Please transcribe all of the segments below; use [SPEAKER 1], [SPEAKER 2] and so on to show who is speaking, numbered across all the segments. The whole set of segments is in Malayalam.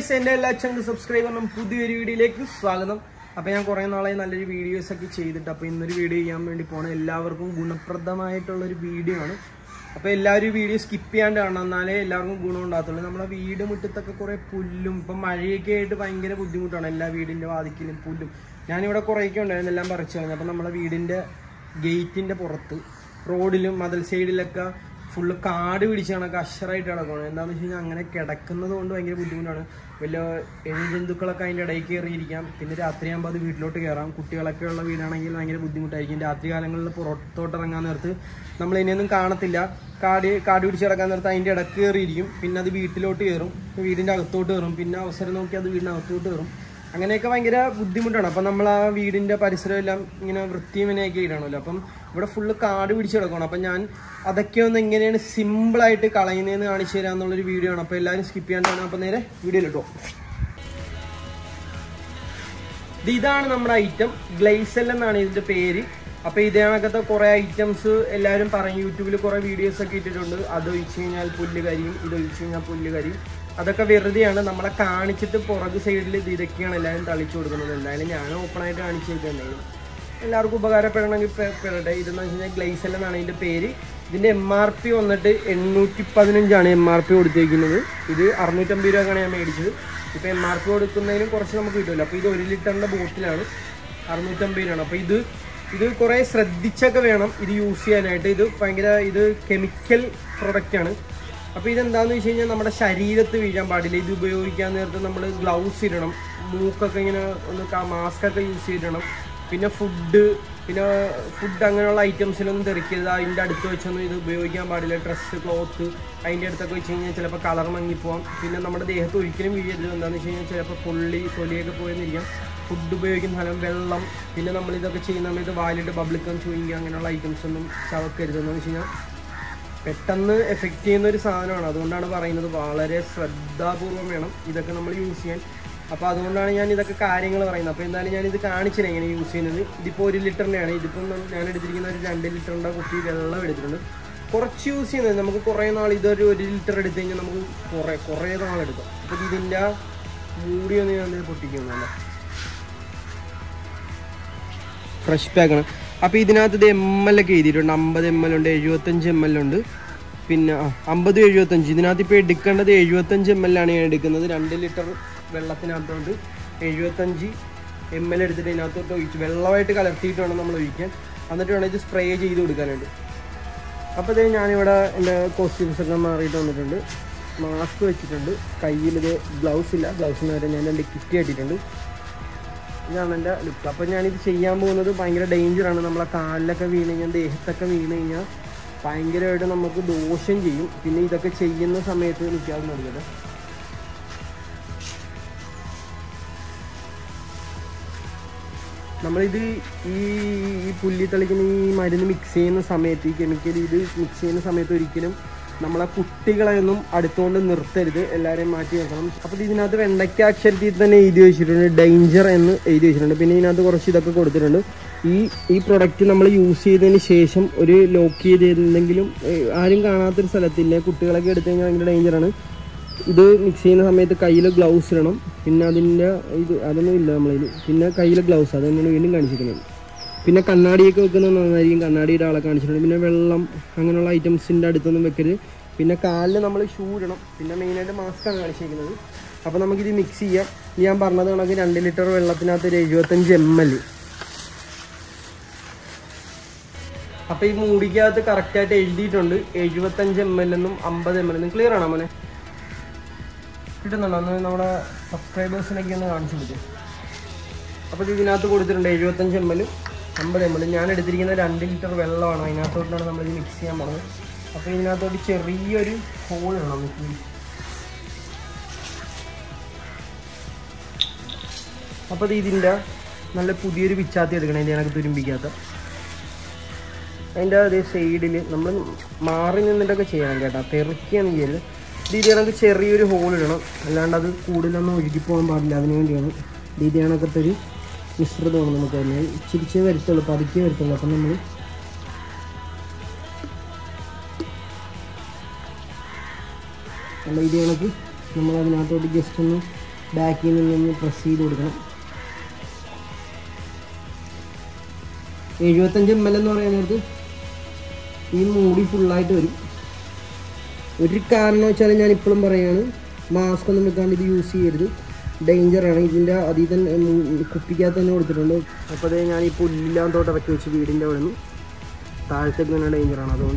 [SPEAKER 1] ഗൈസ് എൻ്റെ എല്ലാ ചങ്ക് സബ്സ്ക്രൈബറിനും പുതിയൊരു വീഡിയോയിലേക്ക് സ്വാഗതം അപ്പോൾ ഞാൻ കുറേ നാളായി നല്ലൊരു വീഡിയോസ് ഒക്കെ ചെയ്തിട്ട് അപ്പോൾ ഇന്നൊരു വീഡിയോ ചെയ്യാൻ വേണ്ടി പോണ എല്ലാവർക്കും ഗുണപ്രദമായിട്ടുള്ളൊരു വീഡിയോ ആണ് അപ്പോൾ എല്ലാവരും ഈ വീഡിയോ സ്കിപ്പ് ചെയ്യാണ്ട് കാണണം എന്നാലേ എല്ലാവർക്കും ഗുണം ഉണ്ടാകത്തുള്ളൂ നമ്മുടെ വീട് മുറ്റത്തൊക്കെ കുറേ പുല്ലും ഇപ്പം മഴയൊക്കെ ആയിട്ട് ഭയങ്കര ബുദ്ധിമുട്ടാണ് എല്ലാ വീടിൻ്റെ വാതിക്കലും പുല്ലും ഞാനിവിടെ കുറേയൊക്കെ ഉണ്ടായിരുന്നു എല്ലാം പറിച്ചു കഴിഞ്ഞു അപ്പോൾ നമ്മുടെ വീടിൻ്റെ ഗേറ്റിൻ്റെ പുറത്ത് റോഡിലും മതിൽ സൈഡിലൊക്കെ ഫുള്ള് കാട് പിടിച്ച് കണക്ക് അഷറായിട്ട് കിടക്കണം എന്താണെന്ന് വെച്ച് കഴിഞ്ഞാൽ അങ്ങനെ കിടക്കുന്നത് കൊണ്ട് ഭയങ്കര ബുദ്ധിമുട്ടാണ് വലിയ എഴി ജന്തുക്കളൊക്കെ അതിൻ്റെ ഇടയിൽ കയറിയിരിക്കാം പിന്നെ രാത്രിയാകുമ്പോൾ അത് വീട്ടിലോട്ട് കയറാം കുട്ടികളൊക്കെ ഉള്ള വീടാണെങ്കിൽ ഭയങ്കര ബുദ്ധിമുട്ടായിരിക്കും രാത്രി കാലങ്ങളിൽ പുറത്തോട്ട് ഇറങ്ങാൻ നേരത്ത് നമ്മൾ ഇനിയൊന്നും കാണത്തില്ല കാട് കാട് പിടിച്ച് കിടക്കാൻ നേരത്ത് അതിൻ്റെ ഇടക്ക് കയറിയിരിക്കും പിന്നെ അത് വീട്ടിലോട്ട് കയറും വീടിൻ്റെ അകത്തോട്ട് കയറും പിന്നെ അവസരം നോക്കി അത് വീടിനകത്തോട്ട് കയറും അങ്ങനെയൊക്കെ ഭയങ്കര ബുദ്ധിമുട്ടാണ് അപ്പം നമ്മൾ ആ വീടിൻ്റെ പരിസരം എല്ലാം ഇങ്ങനെ വൃത്തിയുമനെയൊക്കെ ഇടണമല്ലോ അപ്പം ഇവിടെ ഫുള്ള് കാട് പിടിച്ച് കിടക്കണം അപ്പം ഞാൻ അതൊക്കെ ഒന്ന് എങ്ങനെയാണ് സിമ്പിളായിട്ട് കളയുന്നതെന്ന് കാണിച്ചു തരാമെന്നുള്ളൊരു വീഡിയോ ആണ് അപ്പോൾ എല്ലാവരും സ്കിപ്പ് ചെയ്യാണ്ടാണ് അപ്പം നേരെ വീഡിയോയിലിട്ടോ ഇത് ഇതാണ് നമ്മുടെ ഐറ്റം ഗ്ലേസൽ എന്നാണ് ഇതിന്റെ പേര് അപ്പൊ ഇതിനകത്തെ കുറെ ഐറ്റംസ് എല്ലാവരും പറയും യൂട്യൂബിൽ കുറെ വീഡിയോസ് ഒക്കെ ഇട്ടിട്ടുണ്ട് അത് ഒഴിച്ചു കഴിഞ്ഞാൽ പുല്ല് കരിയും ഇത് ഒഴിച്ചു കഴിഞ്ഞാൽ പുല്ല് കരിയും അതൊക്കെ വെറുതെയാണ് നമ്മളെ കാണിച്ചിട്ട് പുറകു സൈഡിൽ ഇത് ഇതൊക്കെയാണ് എല്ലാവരും തളിച്ചു കൊടുക്കുന്നത് എന്തായാലും ഞാൻ ഓപ്പൺ ആയിട്ട് കാണിച്ചു തരുന്നുണ്ടായിരുന്നു എല്ലാവർക്കും ഉപകാരപ്പെടണമെങ്കിൽ പെ- പെടട്ടെ ഇതെന്ന് വെച്ച് കഴിഞ്ഞാൽ ഗ്ലേസൽ എന്നാണ് ഇതിന്റെ പേര് ഇതിന്റെ എം ആർ പി വന്നിട്ട് എണ്ണൂറ്റി പതിനഞ്ചാണ് എം ആർ പി കൊടുത്തേക്കുന്നത് ഇത് അറുന്നൂറ്റമ്പത് രൂപക്കാണ് ഞാൻ മേടിച്ചത് ഇപ്പൊ എം ആർ പി കൊടുക്കുന്നതിനും കുറച്ച് നമുക്ക് കിട്ടുമല്ലോ അപ്പൊ ഇത് ഒരു ലിറ്ററിന്റെ ബോട്ടിലാണ് അറുന്നൂറ്റമ്പത് രൂപയാണ് അപ്പൊ ഇത് ഇത് കുറെ ശ്രദ്ധിച്ചൊക്കെ വേണം ഇത് യൂസ് ചെയ്യാനായിട്ട് ഇത് ഭയങ്കര ഇത് കെമിക്കൽ പ്രൊഡക്റ്റ് ആണ് അപ്പൊ ഇതെന്താന്ന് വെച്ച് കഴിഞ്ഞാൽ നമ്മുടെ ശരീരത്ത് വീഴാൻ പാടില്ല ഇത് ഉപയോഗിക്കാൻ നേരത്തെ നമ്മൾ ഗ്ലൗസ് ഇടണം മൂക്കൊക്കെ ഇങ്ങനെ ഒന്ന് മാസ്ക് ഒക്കെ യൂസ് ചെയ്തിടണം പിന്നെ ഫുഡ് പിന്നെ ഫുഡ് അങ്ങനെയുള്ള ഐറ്റംസിലൊന്നും തെറിക്കരുത് അതിൻ്റെ അടുത്ത് വെച്ചൊന്നും ഇത് ഉപയോഗിക്കാൻ പാടില്ല ഡ്രസ്സ് ക്ലോത്ത് അതിൻ്റെ അടുത്തൊക്കെ വെച്ച് കഴിഞ്ഞാൽ ചിലപ്പോൾ കളർ മങ്ങിപ്പോവാം പിന്നെ നമ്മുടെ ദേഹത്ത് ഒരിക്കലും വീഴരുത് എന്താണെന്ന് വെച്ച് കഴിഞ്ഞാൽ ചിലപ്പോൾ പൊള്ളി തൊലിയൊക്കെ പോയെന്നിരിക്കാം ഫുഡ് ഉപയോഗിക്കുന്ന സ്ഥലം വെള്ളം പിന്നെ നമ്മൾ ഇതൊക്കെ ചെയ്യുന്ന സമയത്ത് വായിലിട്ട് ബബ്ലിക്കം ചൂയിങ് അങ്ങനെയുള്ള ഐറ്റംസ് ഒന്നും ചവക്കരുത് എന്ന് വെച്ച് കഴിഞ്ഞാൽ പെട്ടെന്ന് എഫക്റ്റ് ചെയ്യുന്ന ഒരു സാധനമാണ് അതുകൊണ്ടാണ് പറയുന്നത് വളരെ ശ്രദ്ധാപൂർവം വേണം ഇതൊക്കെ നമ്മൾ യൂസ് ചെയ്യാൻ അപ്പോൾ അതുകൊണ്ടാണ് ഞാൻ ഇതൊക്കെ കാര്യങ്ങൾ പറയുന്നത് അപ്പോൾ എന്തായാലും ഞാൻ ഇത് കാണിച്ചില്ല എങ്ങനെ യൂസ് ചെയ്യുന്നത് ഇതിപ്പോൾ ഒരു ലിറ്ററിൻ്റെയാണ് ഇതിപ്പോൾ ഞാൻ എടുത്തിരിക്കുന്ന ഒരു രണ്ട് ലിറ്ററിൻ്റെ കുപ്പി വെള്ളം എടുത്തിട്ടുണ്ട് കുറച്ച് യൂസ് ചെയ്യുന്നത് നമുക്ക് കുറേ നാൾ ഇതൊരു ഒരു ലിറ്റർ എടുത്തു കഴിഞ്ഞാൽ നമുക്ക് കുറേ കുറേ നാളെടുക്കാം അപ്പോൾ ഇതിൻ്റെ മൂടി ഒന്ന് ഞാൻ പൊട്ടിക്കുന്നുണ്ട് ഫ്രഷ് പാക്കാണ് അപ്പോൾ ഇതിനകത്ത് ഇത് എം എൽ ഒക്കെ എഴുതിയിട്ടുണ്ട് അമ്പത് എം എൽ ഉണ്ട് എഴുപത്തഞ്ച് എം എൽ ഉണ്ട് പിന്നെ ആ, അമ്പത് എഴുപത്തഞ്ച് ഇതിനകത്ത് ഇപ്പോൾ എടുക്കേണ്ടത് എഴുപത്തഞ്ച് എം എൽ ആണ് ഞാൻ എടുക്കുന്നത് രണ്ട് ലിറ്റർ വെള്ളത്തിനകത്തോണ്ട് എഴുപത്തഞ്ച് എം എൽ എടുത്തിട്ട് ഇതിനകത്തോട്ട് ഒഴിച്ച് വെള്ളമായിട്ട് കലർത്തിയിട്ട് വേണം നമ്മൾ ഒഴിക്കാൻ എന്നിട്ട് വേണം ഇത് സ്പ്രേ ചെയ്ത് കൊടുക്കാനായിട്ട് അപ്പോൾ ഇതേ ഞാനിവിടെ എൻ്റെ കോസ്റ്റ്യൂംസ് ഒക്കെ മാറിയിട്ട് വന്നിട്ടുണ്ട് മാസ്ക് വെച്ചിട്ടുണ്ട് കയ്യിൽ ഇത് ഗ്ലൗസ് ഇല്ല ഗ്ലൗസിന് വരെ ഞാൻ രണ്ട് കിറ്റ് കെട്ടിയിട്ടുണ്ട് ഇതാണ് എൻ്റെ ലുക്ക് അപ്പോൾ ഞാനിത് ചെയ്യാൻ പോകുന്നത് ഭയങ്കര ഡേഞ്ചറാണ് നമ്മളെ കാലിലൊക്കെ വീണ് കഴിഞ്ഞാൽ ദേഹത്തൊക്കെ വീണ് കഴിഞ്ഞാൽ ഭയങ്കരമായിട്ട് നമുക്ക് ദോഷം ചെയ്യും പിന്നെ ഇതൊക്കെ ചെയ്യുന്ന സമയത്ത് നിൽക്കാതെ നൽകട്ടെ നമ്മളിത് ഈ ഈ പുല്ലി തളിക്കുന്ന ഈ മരുന്ന് മിക്സ് ചെയ്യുന്ന സമയത്ത് ഈ കെമിക്കൽ ഇത് മിക്സ് ചെയ്യുന്ന സമയത്ത് ഒരിക്കലും നമ്മളെ കുട്ടികളെയൊന്നും അടുത്തുകൊണ്ട് നിർത്തരുത് എല്ലാവരെയും മാറ്റി വെക്കണം അപ്പോൾ ഇതിനകത്ത് വെണ്ടയ്ക്ക അക്ഷരത്തിൽ തന്നെ എഴുതി വെച്ചിട്ടുണ്ട് ഡേഞ്ചർ എന്ന് എഴുതി വെച്ചിട്ടുണ്ട് പിന്നെ ഇതിനകത്ത് കുറച്ച് ഇതൊക്കെ കൊടുത്തിട്ടുണ്ട് ഈ ഈ പ്രൊഡക്റ്റ് നമ്മൾ യൂസ് ചെയ്തതിന് ശേഷം ഒരു ലോക്ക് ചെയ്ത് എന്തെങ്കിലും ഏഹ്, ആരും കാണാത്തൊരു സ്ഥലത്തില്ല കുട്ടികളൊക്കെ എടുത്തു കഴിഞ്ഞാൽ ഭയങ്കര ഡേഞ്ചറാണ് ഇത് മിക്സ് ചെയ്യുന്ന സമയത്ത് കയ്യിൽ ഗ്ലൗസ് ഇടണം പിന്നെ അതിൻ്റെ ഇത് അതൊന്നും ഇല്ല നമ്മളതിൽ പിന്നെ കയ്യിൽ ഗ്ലൗസ് അത് തന്നെയാണ് വീണ്ടും കാണിച്ചിരിക്കുന്നത് പിന്നെ കണ്ണാടിയൊക്കെ വെക്കുന്നത് നന്നായിരിക്കും കണ്ണാടിയുടെ ആളെ കാണിച്ചിട്ടുണ്ട് പിന്നെ വെള്ളം അങ്ങനെയുള്ള ഐറ്റംസിൻ്റെ അടുത്തൊന്നും വെക്കരുത് പിന്നെ കാലിൽ നമ്മൾ ഷൂ ഇടണം പിന്നെ മെയിനായിട്ട് മാസ്ക്കാണ് കാണിച്ചിരിക്കുന്നത് അപ്പോൾ നമുക്കിത് മിക്സ് ചെയ്യാം ഇത് ഞാൻ പറഞ്ഞത് കണക്ക് രണ്ട് ലിറ്റർ വെള്ളത്തിനകത്ത് ഒരു എഴുപത്തഞ്ച് എം എൽ അപ്പോൾ ഈ മൂടിക്കകത്ത് കറക്റ്റായിട്ട് എഴുതിയിട്ടുണ്ട് എഴുപത്തഞ്ച് എം എൽ എന്നും അമ്പത് എം എൽ എന്നും ക്ലിയർ ആണോ മോനെ കിട്ടുന്നുണ്ടോ ഒന്ന് നമ്മുടെ സബ്സ്ക്രൈബേഴ്സിനൊക്കെ ഒന്ന് കാണിച്ചു കൊടുക്കും അപ്പോൾ ഇതിനകത്ത് കൊടുത്തിട്ടുണ്ട് എഴുപത്തഞ്ച് എം എൽ അമ്പത് എം എൽ ഞാൻ എടുത്തിരിക്കുന്ന രണ്ട് ലിറ്റർ വെള്ളമാണ് അതിനകത്തോട്ടാണ് നമ്മളിത് മിക്സ് ചെയ്യാൻ പോണത് അപ്പോൾ ഇതിനകത്തോട്ട് ചെറിയൊരു ഹോൾ ഇടണം മിക്സി അപ്പോൾ ഇത് ഇതിൻ്റെ നല്ല പുതിയൊരു പിച്ചാത്തി എടുക്കണം ഇതിൻ്റെ കണക്ക് തുരുമ്പിക്കാത്ത അതിൻ്റെ അതേ സൈഡിൽ നമ്മൾ മാറി നിന്നിട്ടൊക്കെ ചെയ്യണം കേട്ടോ തെറിക്കുകയാണ് ചെയ്യരുത് ഇത് ഇത് കണക്ക് ചെറിയൊരു ഹോൾ ഇടണം അല്ലാണ്ട് അത് കൂടുതലൊന്നും ഒഴുകി പോകാൻ പാടില്ല അതിന് വേണ്ടിയാണ് ഇത് കണക്കത്തെ ഒരു മിശ്രിതമാണ് നമുക്ക് തന്നെ ചിരിച്ചേ വരത്തുള്ളൂ പതുക്കെ വരത്തുള്ളൂ അപ്പം നമ്മൾ നല്ല ഇത് കണക്ക് നമ്മൾ അതിനകത്തോട്ട് ജസ്റ്റ് ഒന്ന് ബാക്കിൽ നിന്ന് പ്രസ് ചെയ്ത് കൊടുക്കണം എഴുപത്തഞ്ച് എം എൽ എന്ന് പറയുന്നത് ഈ മൂടി ഫുള്ളായിട്ട് വരും ഒരു കാരണം വെച്ചാൽ ഞാൻ ഇപ്പോഴും പറയാണ് മാസ്ക് ഒന്നും വെക്കാണ്ട് ഇത് യൂസ് ചെയ്യരുത് ഡേഞ്ചറാണ് ഇതിൻ്റെ അതിൽ തന്നെ ഉം, കുപ്പിക്കകത്ത് തന്നെ കൊടുത്തിട്ടുണ്ട് അപ്പോൾ അതേ ഞാൻ ഈ പുല്ലില്ലാത്തോട്ട് ഇറക്കി വെച്ച് വീടിൻ്റെ അവിടെ നിന്ന് താഴത്തേക്ക് തന്നെ ഡേഞ്ചറാണ് അതുകൊണ്ട്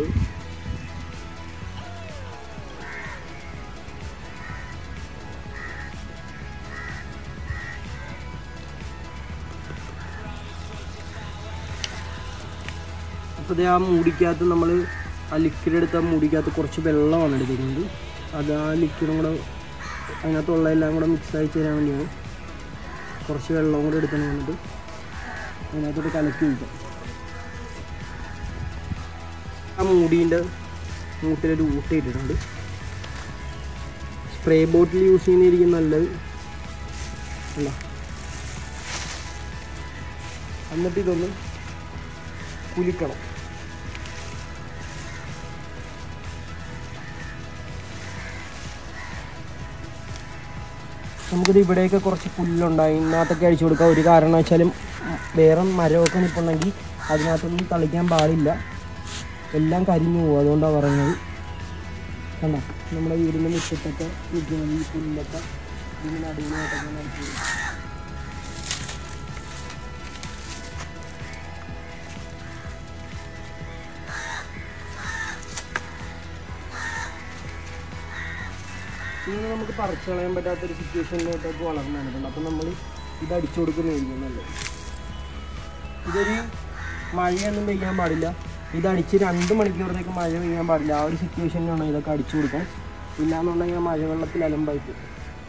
[SPEAKER 1] അപ്പോൾ ഇത് ആ മൂടിക്കകത്ത് നമ്മൾ ആ ലിക്വിഡ് എടുത്ത ആ മൂടിക്കകത്ത് കുറച്ച് വെള്ളമാണ് എടുത്തിരിക്കുന്നത് അത് ആ ലിക്വിഡും കൂടെ അതിനകത്തുള്ള എല്ലാം കൂടെ മിക്സ് ആയി ചേരാൻ വേണ്ടിയാണ് കുറച്ച് വെള്ളവും കൂടെ എടുക്കണം വന്നിട്ട് അതിനകത്തോട്ട് കലക്കി ഒഴിക്കാം ആ മൂടീൻ്റെ മൂട്ടിലൊരു ഊട്ട ഇട്ടിട്ടുണ്ട് സ്പ്രേ ബോട്ടിൽ യൂസ് ചെയ്യുന്നതായിരിക്കും നല്ലത് അല്ല എന്നിട്ട് ഇതൊന്ന് കുലിക്കണം നമുക്കിത് ഇവിടെയൊക്കെ കുറച്ച് പുല്ലുണ്ടായി ഇതിനകത്തൊക്കെ അടിച്ചു കൊടുക്കാം ഒരു കാരണം വെച്ചാലും വേറെ മരമൊക്കെ നിൽപ്പുണ്ടെങ്കിൽ അതിനകത്തൊന്നും തളിക്കാൻ പാടില്ല എല്ലാം കരിഞ്ഞു പോകും അതുകൊണ്ടാണ് പറയുന്നത് കണ്ടോ നമ്മുടെ വീടിൻ്റെ മുറ്റത്തൊക്കെ നിൽക്കുന്നത് ഈ പുല്ലൊക്കെ ഇതിന് നടുവിനായിട്ടൊക്കെ നടത്തി ഇങ്ങനെ നമുക്ക് പറിച്ചു കളയാൻ പറ്റാത്തൊരു സിറ്റുവേഷനിലോട്ടൊക്കെ വളർന്നു വന്നിട്ടുണ്ട് അപ്പം നമ്മൾ ഇത് അടിച്ചു കൊടുക്കുന്നതായിരിക്കും നല്ലത് ഇതൊരു മഴയൊന്നും പെയ്യാൻ പാടില്ല ഇത് അടിച്ച് രണ്ട് മണിക്കൂറത്തേക്ക് മഴ പെയ്യാൻ പാടില്ല ആ ഒരു സിറ്റുവേഷനിലാണ് ഇതൊക്കെ അടിച്ചു കൊടുക്കാൻ ഇല്ലാന്നുണ്ടെങ്കിൽ ആ മഴവെള്ളത്തിൽ അലമ്പായി പോകും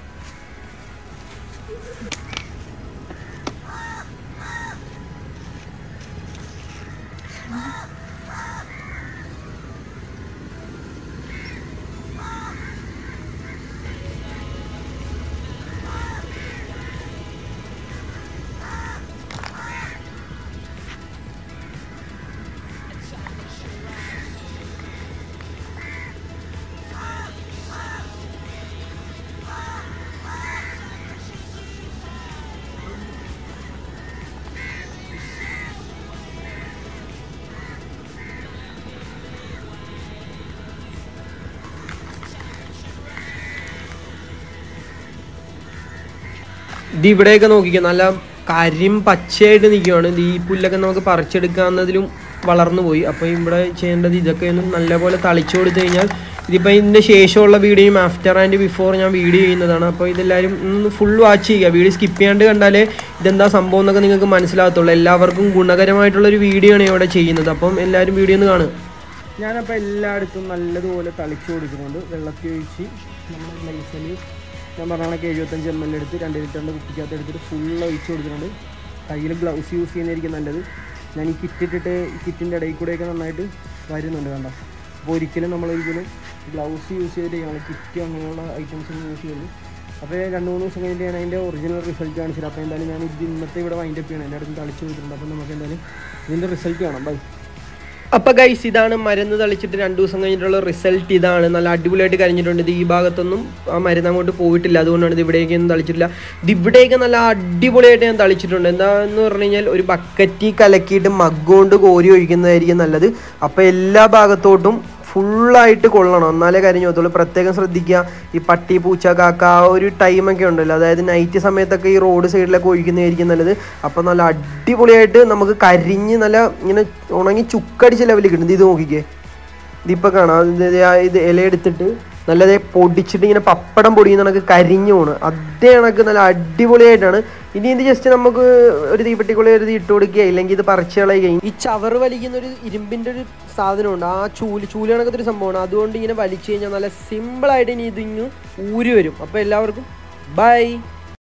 [SPEAKER 1] ഇത് ഇവിടെയൊക്കെ നോക്കിക്കുക നല്ല കരിം പച്ചയായിട്ട് നിൽക്കുകയാണ് ഇത് ഈ പുല്ലൊക്കെ നമുക്ക് പറിച്ചെടുക്കാവുന്നതിലും വളർന്നു പോയി അപ്പോൾ ഇവിടെ ചെയ്യേണ്ടത് ഇതൊക്കെ ഒന്ന് നല്ലപോലെ തളിച്ചു കൊടുത്തു കഴിഞ്ഞാൽ ഇതിപ്പോൾ ഇതിൻ്റെ ശേഷമുള്ള വീഡിയോയും ആഫ്റ്റർ ആൻഡ് ബിഫോർ ഞാൻ വീഡിയോ ചെയ്യുന്നതാണ് അപ്പോൾ ഇതെല്ലാവരും ഒന്ന് ഫുൾ വാച്ച് ചെയ്യുക വീഡിയോ സ്കിപ്പ് ചെയ്യാണ്ട് കണ്ടാലേ ഇതെന്താ സംഭവം എന്നൊക്കെ നിങ്ങൾക്ക് മനസ്സിലാകത്തുള്ളൂ എല്ലാവർക്കും ഗുണകരമായിട്ടുള്ളൊരു വീഡിയോ ആണ് ഇവിടെ ചെയ്യുന്നത് അപ്പം എല്ലാവരും വീഡിയോ ഒന്ന് കാണുക ഞാനപ്പോൾ എല്ലായിടത്തും നല്ലതുപോലെ തളിച്ചു കൊടുക്കുന്നുണ്ട് വെള്ളത്തിൽ ഒഴിച്ച് നമ്മുടെ ഗ്ലൈസൽ ഞാൻ പറഞ്ഞ കണക്ക് എഴുപത്തഞ്ച് എം എൽ എടുത്ത് രണ്ട് ലിറ്ററിൻ്റെ കുപ്പിക്കകത്ത് എടുത്തിട്ട് ഫുൾ ഒഴിച്ച് കൊടുക്കുന്നുണ്ട് കയ്യിൽ ഗ്ലൗസ് യൂസ് ചെയ്യുന്നതായിരിക്കും നല്ലത് ഞാൻ ഈ കിറ്റ് ഇട്ടിട്ട് ഈ കിറ്റിൻ്റെ ഇടയിൽ കൂടെയൊക്കെ നന്നായിട്ട് വരുന്നുണ്ട് കണ്ടോ അപ്പോൾ ഒരിക്കലും നമ്മളൊരിക്കലും ഗ്ലൗസ് യൂസ് ചെയ്തിട്ട് ഞങ്ങൾ കിറ്റ് അങ്ങനെയുള്ള ഐറ്റംസ് ഒന്നും യൂസ് ചെയ്യുന്നു അപ്പോൾ രണ്ട് മൂന്ന് ദിവസം കഴിഞ്ഞിട്ട് ഞാൻ അതിൻ്റെ ഒറിജിനൽ റിസൾട്ട് കാണിച്ചിട്ട് അപ്പോൾ എന്തായാലും ഞാൻ ഇത് ഇന്നത്തെ ഇവിടെ വൈൻഡപ്പ് ചെയ്യണം എൻ്റെ അടുത്ത് തളിച്ച് കൊടുത്തിട്ടുണ്ട് അപ്പോൾ നമുക്ക് എന്തായാലും ഇതിൻ്റെ റിസൾട്ട് കാണാം ബൈ അപ്പൊ ഗൈസ് ഇതാണ് മരുന്ന് തളിച്ചിട്ട് രണ്ടു ദിവസം കഴിഞ്ഞിട്ടുള്ള റിസൾട്ട് ഇതാണ് നല്ല അടിപൊളിയായിട്ട് കഴിഞ്ഞിട്ടുണ്ട് ഇത് ഈ ഭാഗത്തൊന്നും ആ മരുന്ന് അങ്ങോട്ട് പോയിട്ടില്ല അതുകൊണ്ടാണ് ഇത് ഇവിടേക്കൊന്നും തളിച്ചിട്ടില്ല ഇത് ഇവിടേക്ക് നല്ല അടിപൊളിയായിട്ട് ഞാൻ തളിച്ചിട്ടുണ്ട് എന്താന്ന് പറഞ്ഞു കഴിഞ്ഞാൽ ഒരു ബക്കറ്റി കലക്കിയിട്ട് മഗ് കൊണ്ട് കോരി ഒഴിക്കുന്നതായിരിക്കും നല്ലത് അപ്പോൾ എല്ലാ ഭാഗത്തോട്ടും ഫുള്ളായിട്ട് കൊള്ളണം എന്നാലേ കരിഞ്ഞു പോകത്തുള്ളൂ പ്രത്യേകം ശ്രദ്ധിക്കുക ഈ പട്ടി പൂച്ച കാക്ക ആ ഒരു ടൈമൊക്കെ ഉണ്ടല്ലോ അതായത് നൈറ്റ് സമയത്തൊക്കെ ഈ റോഡ് സൈഡിലൊക്കെ ഒഴിക്കുന്നതായിരിക്കും നല്ലത് അപ്പോൾ നല്ല അടിപൊളിയായിട്ട് നമുക്ക് കരിഞ്ഞ് നല്ല ഇങ്ങനെ ഉണങ്ങി ചുക്കടിച്ച ലെവലിൽ കിട്ടും ഇത് നോക്കിക്കേ ഇതിപ്പോൾ കാണാം ഇത് ദേ ആ ഇത് ഇല എടുത്തിട്ട് നല്ലതേ പൊടിച്ചിട്ട് ഇങ്ങനെ പപ്പടം പൊടിയുന്ന കണക്ക് കരിഞ്ഞു പോണ് അതേ കണക്ക് നല്ല അടിപൊളിയായിട്ടാണ് ഇനി ഇത് ജസ്റ്റ് നമുക്ക് ഒരു തീപ്പെട്ടിക്കുള്ള ഒരു ഇട്ട് കൊടുക്കുക ഇല്ലെങ്കിൽ ഇത് പറിച്ച് കളയുകയും ഈ ചവറ് വലിക്കുന്ന ഒരു ഇരുമ്പിന്റെ ഒരു സാധനമുണ്ട് ആ ചൂല് ചൂല് കണക്കത്തെ ഒരു സംഭവമാണ് അതുകൊണ്ട് ഇങ്ങനെ വലിച്ചു കഴിഞ്ഞാൽ നല്ല സിമ്പിളായിട്ട് ഇനി ഇതിങ്ങ് ഊരി വരും അപ്പോൾ എല്ലാവർക്കും ബൈ